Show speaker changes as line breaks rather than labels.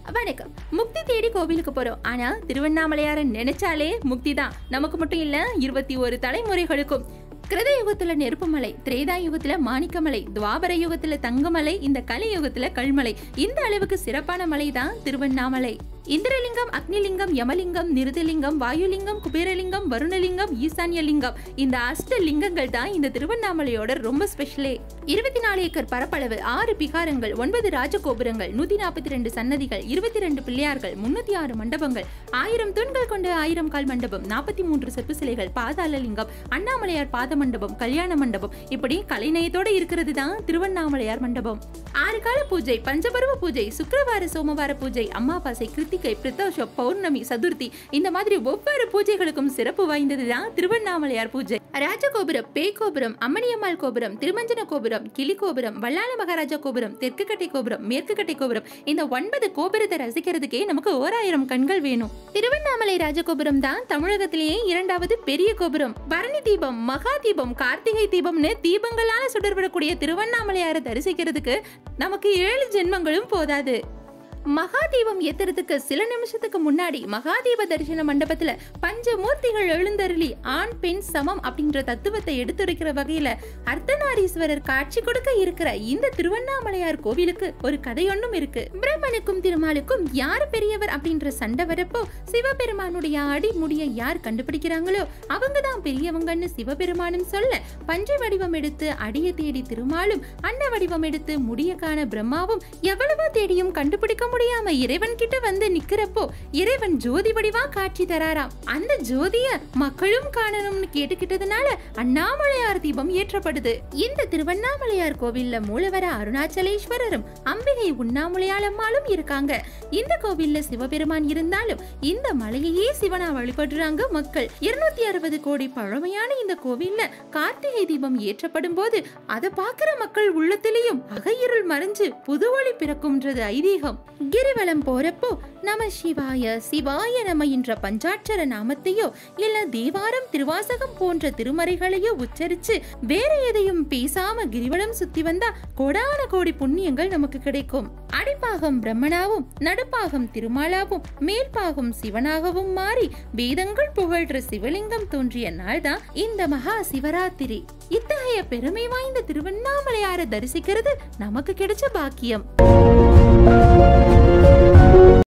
வணக்கம் முக்தி தேடி கோவிலுக்கு போறோம் ஆனா திருவண்ணாமலையார நினைச்சாலே முக்தி தான் நமக்கு மட்டும் இல்ல இருபத்தி ஒரு தலைமுறைகளுக்கும் கிருத யுகத்துல நெருப்புமலை திரேதா யுகத்துல மாணிக்கமலை துவாபர யுகத்துல தங்கமலை இந்த கலியுகத்துல கல்மலை இந்த அளவுக்கு சிறப்பான மலை தான் திருவண்ணாமலை இந்திரலிங்கம் அக்னிலிங்கம் யமலிங்கம் நிருதலிங்கம் வாயுலிங்கம் குபேரலிங்கம் வருணலிங்கம் ஈசான்யலிங்கம் இந்த அஷ்ட லிங்கங்கள் தான் இந்த திருவண்ணாமலையோட ரொம்ப ஸ்பெஷலே இருபத்தி நாலு ஏக்கர் பரப்பளவு ஆறு பிகாரங்கள் ஒன்பது ராஜகோபுரங்கள் நூத்தி நாற்பத்தி ரெண்டு சன்னதிகள் இருபத்தி ரெண்டு பிள்ளையார்கள் முன்னூத்தி ஆறு மண்டபங்கள் ஆயிரம் தூண்கள் கொண்ட ஆயிரம் கால் மண்டபம் நாற்பத்தி மூன்று செப்பு சிலைகள் பாதாள லிங்கம் அண்ணாமலையார் பாத மண்டபம் கல்யாண மண்டபம் இப்படி கலைநயத்தோட இருக்கிறது தான் திருவண்ணாமலையார் மண்டபம் ஆறு கால பூஜை பஞ்சபருவ பூஜை சுக்கிரவார சோமவார பூஜை அமாவாசை கிருத்திகை பிரதோஷம் பௌர்ணமி சதுர்த்தி இந்த மாதிரி ஒவ்வொரு பூஜைகளுக்கும் சிறப்பு வாய்ந்தது தான் திருவண்ணாமலையார் பூஜை ராஜகோபுரம் பேய்கோபுரம் அம்மணியம்மாள் கோபுரம் திருமஞ்சன கோபுரம் கிளி கோபுரம் வல்லாள மகாராஜா கோபுரம் தெற்கு கட்டை கோபுரம் மேற்கு கட்டை கோபுரம் இந்த ஒன்பது கோபுரத்தை ரசிக்கிறதுக்கே நமக்கு ஓராயிரம் கண்கள் வேணும் திருவண்ணாமலை ராஜகோபுரம் தான் தமிழகத்திலேயே இரண்டாவது பெரிய கோபுரம் பரணி தீபம் மகா தீபம் கார்த்திகை தீபம்னு தீபங்களால சுடர்விடக்கூடிய திருவண்ணாமலையாரை தரிசிக்கிறதுக்கு நமக்கு ஏழு ஜென்மங்களும் போதாது மகாதீபம் ஏத்துறதுக்கு சில நிமிஷத்துக்கு முன்னாடி மகாதீப தரிசன மண்டபத்துல பஞ்சமூர்த்திகள் எழுந்தருளி ஆண் பெண் சமம் அப்படின்ற தத்துவத்தை எடுத்துரைக்கிற வகையில அர்த்தநாரீஸ்வரர் காட்சி கொடுக்க இருக்கிற இந்த திருவண்ணாமலையார் கோவிலுக்கு ஒரு கதையொன்னும் இருக்கு பிரம்மனுக்கும் திருமாலுக்கும் யார் பெரியவர் அப்படின்ற சண்டை வரப்போ சிவபெருமானுடைய அடி முடிய யார் கண்டுபிடிக்கிறாங்களோ அவங்க தான் பெரியவங்கன்னு சிவபெருமானும் சொல்ல பஞ்சை வடிவம் எடுத்து அடிய தேடி திருமாலும் அண்ட வடிவம் எடுத்து முடிய காண பிரம்மாவும் எவ்வளவோ தேடியும் கண்டுபிடிக்க முடியாம இறைவன் கிட்ட வந்து நிக்கிறப்போ இறைவன் ஜோதி வடிவா காட்சி தராராம் அந்த ஜோதிய மக்களும் காணணும்னு கேட்டுக்கிட்டதுனால அண்ணாமலையார் தீபம் ஏற்றப்படுது இந்த திருவண்ணாமலையார் கோவில்ல மூலவர அருணாச்சலேஸ்வரரும் அம்பிகை உண்ணாமலையாளம்மாளும் இருக்காங்க இந்த கோவில்ல சிவபெருமான் இருந்தாலும் இந்த மலையையே சிவனா வழிபடுறாங்க மக்கள் இருநூத்தி அறுபது கோடி பழமையான இந்த கோவில்ல கார்த்திகை தீபம் ஏற்றப்படும் போது அதை பார்க்கிற மக்கள் உள்ளத்திலேயும் அகையிருள் மறைஞ்சு புது ஒளி பிறக்கும்ன்றது ஐதீகம் கிரிவலம் போறப்போ நம சிவாய சிவாய நம என்ற பஞ்சாட்சர நாமத்தையோ இல்ல தேவாரம் திருவாசகம் போன்ற திருமறைகளையோ உச்சரிச்சு வேற எதையும் பேசாம கிரிவலம் சுத்தி வந்தா கோடான கோடி புண்ணியங்கள் நமக்கு கிடைக்கும் அடிப்பாகம் பிரம்மனாவும் நடுப்பாகம் திருமாலாவும் மேல்பாகம் சிவனாகவும் மாறி வேதங்கள் புகழ்ற சிவலிங்கம் தோன்றிய நாள்தான் இந்த மகா சிவராத்திரி இத்தகைய பெருமை வாய்ந்த திருவண்ணாமலையாரை தரிசிக்கிறது நமக்கு கிடைச்ச பாக்கியம்